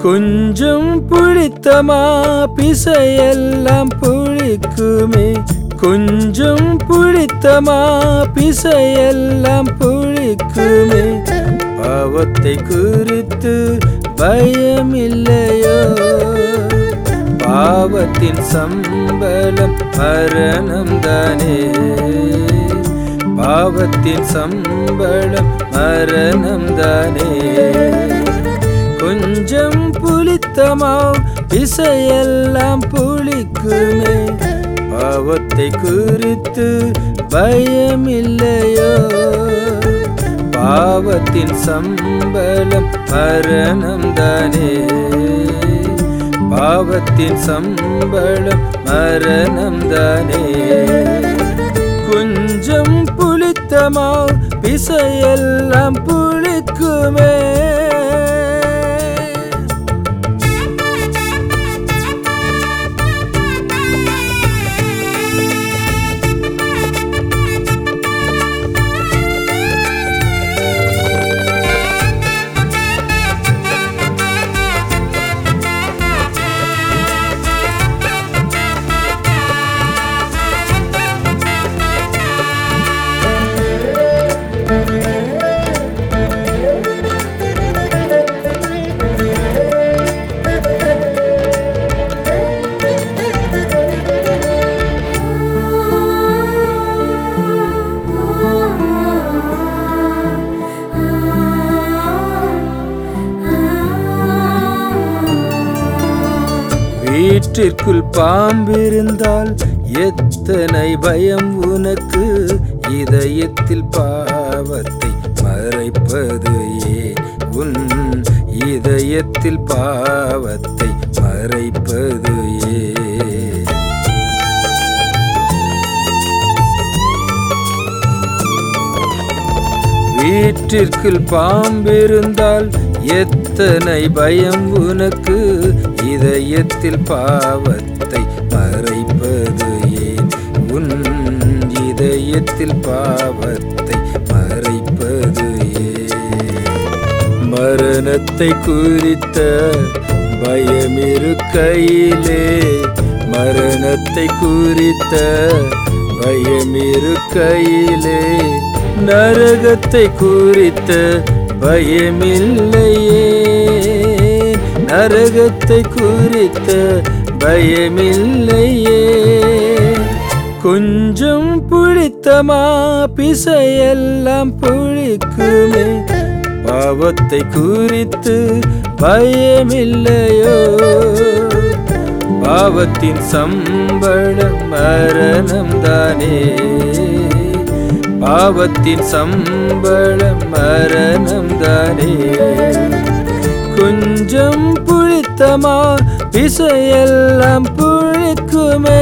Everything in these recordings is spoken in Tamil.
கொஞ்சம் புளித்தமா பிசையெல்லாம் புளிக்குமே கொஞ்சம் புளித்தமா பிசையெல்லாம் புளிக்குமே பாவத்தை குறித்து பயமில்லையோ பாவத்தின் சம்பளம் மரணம் தானே பாவத்தின் சம்பளம் மரணம் தானே கொஞ்சம் புளித்தமா இசையெல்லாம் புளிக்குமே பாவத்தை குறித்து பயமில்லையோ பாவத்தின் சம்பளம் மரணம் தானே பாவத்தின் சம்பளம் மரணம் தானே கொஞ்சம் புளித்தமா பிசையெல்லாம் புளிக்குமே வீட்டிற்குள் பாம்பிருந்தால் எத்தனை பயம் உனக்கு இதயத்தில் பாவத்தை மறைப்பது ஏன் உன் இதயத்தில் பாவத்தை மறைப்பது ஏன் வீட்டிற்குள் பாம்பிருந்தால் எத்தனை பயம் உனக்கு இதயத்தில் பாவத்தை மறைப்பது ஏன் உன் இதயத்தில் பாவத்தை மறைப்பது ஏன் மரணத்தை குறித்த பயமிருக்கையிலே மரணத்தை குறித்த பயமிருக்கையிலே நரகத்தை குறித்த பயமில்லையே நரகத்தை குறித்த பயமில்லையே கொஞ்சம் புளித்தமா பிசையெல்லாம் புளிக்குமே பாவத்தை குறித்து பயமில்லையோ பாவத்தின் சம்பளம் மரணம் தானே பாவத்தின் சம்பளம் மரணம் தானே கொஞ்சம் புளித்தமா பிசையெல்லாம் புளிக்குமே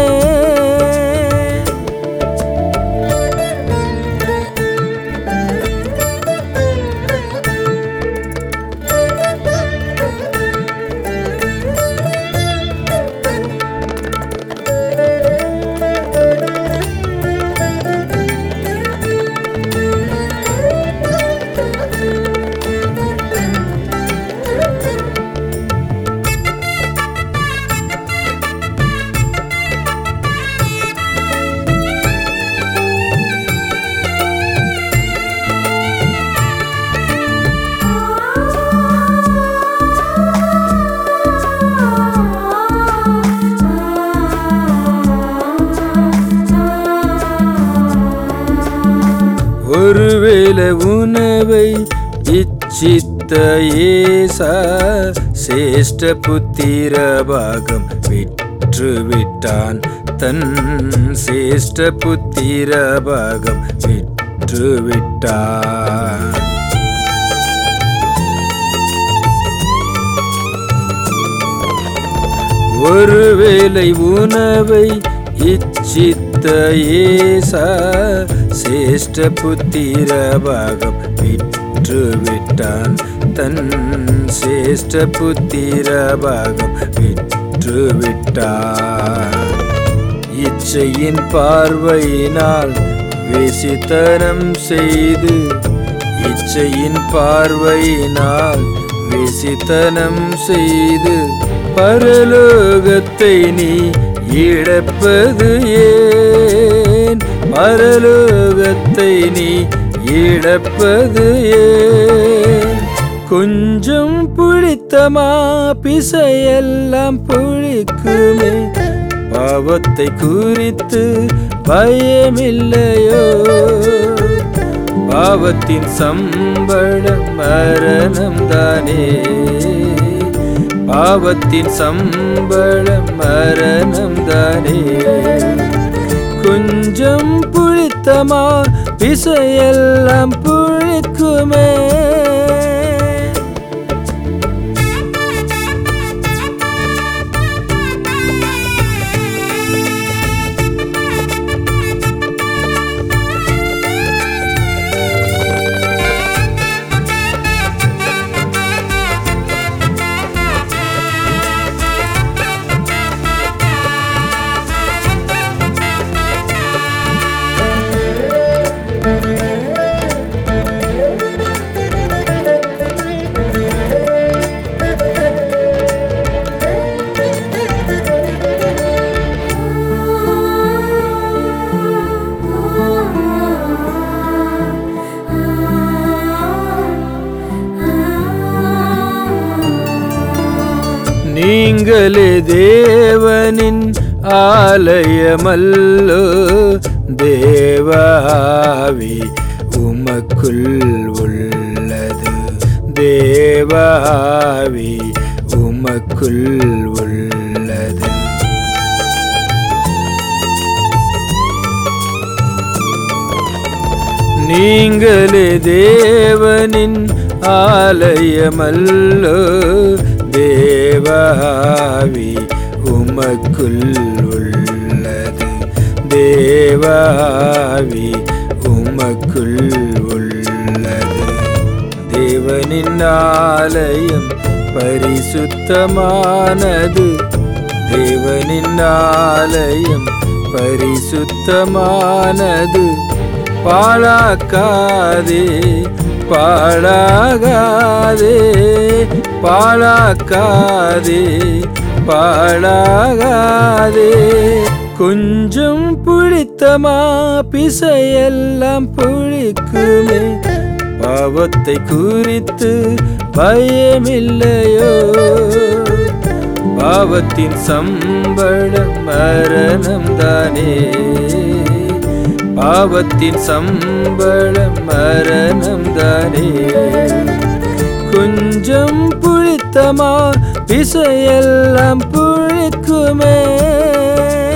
ஒருவேளை உணவை இச்சித்த ஏசா சேஷ்ட புத்திர பாகம் விற்று விட்டான் தன் சேஷ்ட புத்திர பாகம் விற்று விட்டான் ஒருவேளை உணவை இச்சித்த ஏசா சேஷ்ட புத்திர பாகம் விற்று விட்டான் தன் சேஷ்ட புத்திர பாகம் விற்று விட்டான் இச்சையின் பார்வையினால் வேசித்தனம் செய்து இச்சையின் பார்வையினால் விசித்தனம் செய்து பரலோகத்தை நீ இழப்பது ஏன் பரலோகத்தை நீ இழப்பது ஏன் கொஞ்சம் புளித்தமா பிசையெல்லாம் புளிக்குமே பாவத்தை குறித்து பயமில்லையோ பாவத்தின் சம்பளம் மரணம் தானே பாவத்தின் சம்பளம் மரணம் தானே கொஞ்சம் புளித்தமா பிசையெல்லாம் புளிக்குமே நீங்களே தேவனின் ஆலயமல்லோ தேவாவி உமக்குள் உள்ளது தேவாவி உமக்குள் உள்ளது நீங்களே தேவனின் ஆலயமல்லோ தேவாவி உமக்குள் உள்ளது தேவாவி உமக்குள் உள்ளது தேவனின் ஆலயம் பரிசுத்தமானது தேவனின் ஆலயம் பரிசுத்தமானது பாழாக்காதே பாழாகாதே பாழாக்காதே பாழாகாதே கொஞ்சம் புளித்தமா பிசையெல்லாம் புளிக்குமே பாவத்தை குறித்து பயமில்லையோ பாவத்தின் சம்பளம் மரணம் தானே பாவத்தின் சம்பளம் மரணம் தானே கொஞ்சம் புளித்தமா பிசையெல்லாம் புளிக்குமே